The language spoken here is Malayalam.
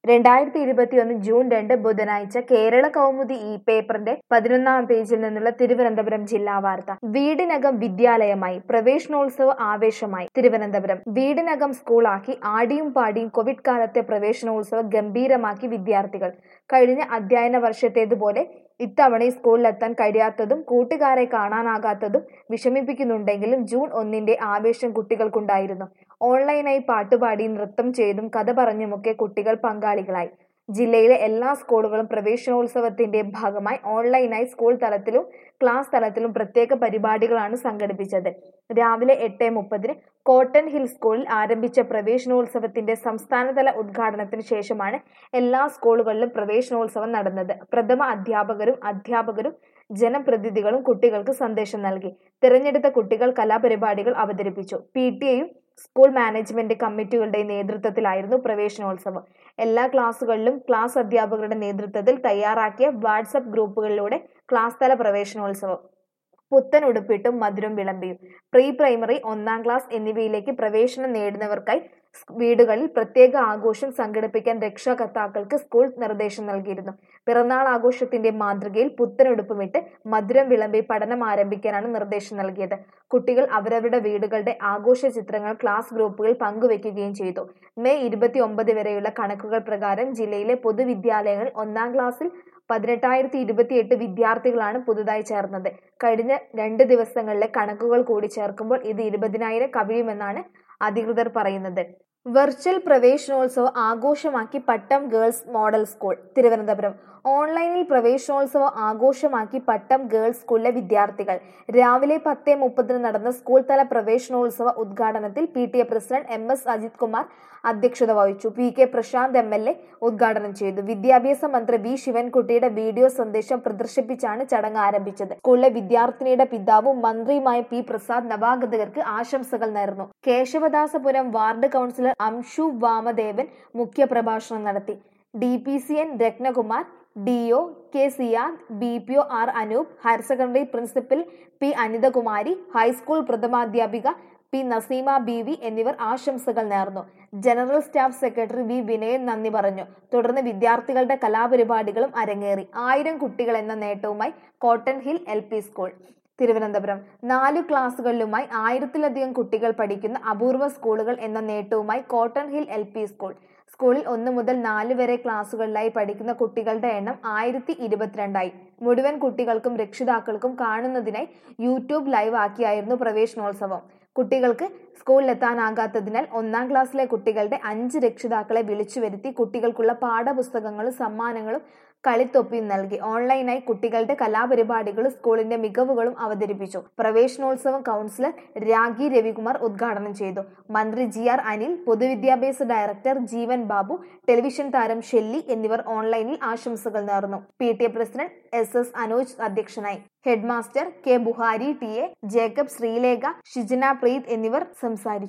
രണ്ടായിരത്തി ഇരുപത്തിയൊന്ന് ജൂൺ രണ്ട് ബുധനാഴ്ച കേരള കൗമുദി ഈ പേപ്പറിന്റെ പതിനൊന്നാം പേജിൽ നിന്നുള്ള തിരുവനന്തപുരം ജില്ലാ വാർത്ത വീടിനകം വിദ്യാലയമായി പ്രവേശനോത്സവ ആവേശമായി തിരുവനന്തപുരം വീടിനകം സ്കൂളാക്കി ആടിയും പാടിയും കോവിഡ് കാലത്തെ പ്രവേശനോത്സവം ഗംഭീരമാക്കി വിദ്യാർത്ഥികൾ കഴിഞ്ഞ അധ്യയന വർഷത്തേതുപോലെ ഇത്തവണ സ്കൂളിലെത്താൻ കഴിയാത്തതും കൂട്ടുകാരെ കാണാനാകാത്തതും വിഷമിപ്പിക്കുന്നുണ്ടെങ്കിലും ജൂൺ ഒന്നിന്റെ ആവേശം കുട്ടികൾക്കുണ്ടായിരുന്നു ഓൺലൈനായി പാട്ടുപാടി നൃത്തം ചെയ്തും കഥ പറഞ്ഞുമൊക്കെ കുട്ടികൾ പങ്കാളികളായി ജില്ലയിലെ എല്ലാ സ്കൂളുകളും പ്രവേശനോത്സവത്തിന്റെ ഭാഗമായി ഓൺലൈനായി സ്കൂൾ തലത്തിലും ക്ലാസ് തലത്തിലും പ്രത്യേക പരിപാടികളാണ് സംഘടിപ്പിച്ചത് രാവിലെ എട്ട് മുപ്പതിന് കോട്ടൺ ഹിൽ സ്കൂളിൽ ആരംഭിച്ച പ്രവേശനോത്സവത്തിന്റെ സംസ്ഥാനതല ഉദ്ഘാടനത്തിന് ശേഷമാണ് എല്ലാ സ്കൂളുകളിലും പ്രവേശനോത്സവം നടന്നത് പ്രഥമ അധ്യാപകരും അധ്യാപകരും ജനപ്രതിനിധികളും കുട്ടികൾക്ക് സന്ദേശം നൽകി തിരഞ്ഞെടുത്ത കുട്ടികൾ കലാപരിപാടികൾ അവതരിപ്പിച്ചു പി ടി എയും സ്കൂൾ മാനേജ്മെന്റ് കമ്മിറ്റികളുടെ നേതൃത്വത്തിലായിരുന്നു പ്രവേശനോത്സവം എല്ലാ ക്ലാസുകളിലും ക്ലാസ് അധ്യാപകരുടെ നേതൃത്വത്തിൽ തയ്യാറാക്കിയ വാട്സപ്പ് ഗ്രൂപ്പുകളിലൂടെ ക്ലാസ് തല പ്രവേശനോത്സവം പുത്തൻ ഉടുപ്പിട്ടും മധുരം വിളമ്പിയും പ്രീ പ്രൈമറി ഒന്നാം ക്ലാസ് എന്നിവയിലേക്ക് പ്രവേശനം നേടുന്നവർക്കായി വീടുകളിൽ പ്രത്യേക ആഘോഷം സംഘടിപ്പിക്കാൻ രക്ഷാകർത്താക്കൾക്ക് സ്കൂൾ നിർദ്ദേശം നൽകിയിരുന്നു പിറന്നാൾ ആഘോഷത്തിന്റെ മാതൃകയിൽ പുത്തൻ ഉടുപ്പുമിട്ട് മധുരം വിളമ്പി പഠനം ആരംഭിക്കാനാണ് നിർദ്ദേശം നൽകിയത് കുട്ടികൾ അവരവരുടെ വീടുകളുടെ ആഘോഷ ചിത്രങ്ങൾ ക്ലാസ് ഗ്രൂപ്പുകളിൽ പങ്കുവയ്ക്കുകയും ചെയ്തു മെയ് ഇരുപത്തി ഒമ്പത് വരെയുള്ള കണക്കുകൾ പ്രകാരം ജില്ലയിലെ പൊതുവിദ്യാലയങ്ങളിൽ ഒന്നാം ക്ലാസ്സിൽ പതിനെട്ടായിരത്തി ഇരുപത്തിയെട്ട് വിദ്യാർത്ഥികളാണ് പുതുതായി ചേർന്നത് കഴിഞ്ഞ രണ്ട് ദിവസങ്ങളിലെ കണക്കുകൾ കൂടി ചേർക്കുമ്പോൾ ഇത് ഇരുപതിനായിരം കവിയുമെന്നാണ് അധികൃതർ പറയുന്നത് വെർച്വൽ പ്രവേശനോത്സവം ആഘോഷമാക്കി Pattom girls model school Thiruvananthapuram ഓൺലൈനിൽ പ്രവേശനോത്സവം ആഘോഷമാക്കി പട്ടം ഗേൾസ് സ്കൂളിലെ വിദ്യാർത്ഥികൾ രാവിലെ പത്ത് മുപ്പതിന് നടന്ന സ്കൂൾ തല പ്രവേശനോത്സവ ഉദ്ഘാടനത്തിൽ P T A president M S Ajith Kumar അധ്യക്ഷത വഹിച്ചു P K Prasanth M L A ഉദ്ഘാടനം ചെയ്തു വിദ്യാഭ്യാസ മന്ത്രി വി ശിവൻകുട്ടിയുടെ വീഡിയോ സന്ദേശം പ്രദർശിപ്പിച്ചാണ് ചടങ്ങ് ആരംഭിച്ചത് സ്കൂളിലെ വിദ്യാർത്ഥിനിയുടെ പിതാവും മന്ത്രിയുമായ പി പ്രസാദ് നവാഗതകർക്ക് ആശംസകൾ നേർന്നു കേശവദാസപുരം വാർഡ് കൗൺസിലർ അംഷു വാമദേവൻ മുഖ്യപ്രഭാഷണം നടത്തി D P C N Ratnakumar D O K സിയാർ B P O R Anoop higher secondary principal P Anithakumari high school പ്രഥമാധ്യാപിക പി നസീമ ബി വി എന്നിവർ ആശംസകൾ നേർന്നു general staff secretary V Vinayan നന്ദി പറഞ്ഞു തുടർന്ന് വിദ്യാർത്ഥികളുടെ കലാപരിപാടികളും അരങ്ങേറി ആയിരം കുട്ടികൾ എന്ന നേട്ടവുമായി Cotton Hill L P school Thiruvananthapuram നാലു ക്ലാസുകളിലുമായി ആയിരത്തിലധികം കുട്ടികൾ പഠിക്കുന്ന അപൂർവ സ്കൂളുകൾ എന്ന നേട്ടവുമായി Cotton Hill L P school സ്കൂളിൽ ഒന്ന് മുതൽ നാല് വരെ ക്ലാസുകളിലായി പഠിക്കുന്ന കുട്ടികളുടെ എണ്ണം ആയിരത്തി ഇരുപത്തിരണ്ടായി മുഴുവൻ കുട്ടികൾക്കും രക്ഷിതാക്കൾക്കും കാണുന്നതിനായി യൂട്യൂബ് ലൈവ് ആക്കിയായിരുന്നു പ്രവേശനോത്സവം കുട്ടികൾക്ക് സ്കൂളിലെത്താനാകാത്തതിനാൽ ഒന്നാം ക്ലാസ്സിലെ കുട്ടികളുടെ അഞ്ച് രക്ഷിതാക്കളെ വിളിച്ചു വരുത്തി കുട്ടികൾക്കുള്ള പാഠപുസ്തകങ്ങളും സമ്മാനങ്ങളും കളിത്തൊപ്പിയും നൽകി ഓൺലൈനായി കുട്ടികളുടെ കലാപരിപാടികളും സ്കൂളിന്റെ മികവുകളും അവതരിപ്പിച്ചു പ്രവേശനോത്സവം കൗൺസിലർ രാഗി രവികുമാർ ഉദ്ഘാടനം ചെയ്തു മന്ത്രി ജി ആർ അനിൽ പൊതുവിദ്യാഭ്യാസ ഡയറക്ടർ ജീവൻ ബാബു ടെലിവിഷൻ താരം ഷെല്ലി എന്നിവർ ഓൺലൈനിൽ ആശംസകൾ നേർന്നു P T A president S S Anoj അധ്യക്ഷനായി headmaster K Buhari T A Jacob Sreelekha Shijana Preeth എന്നിവർ സംസാരിച്ചു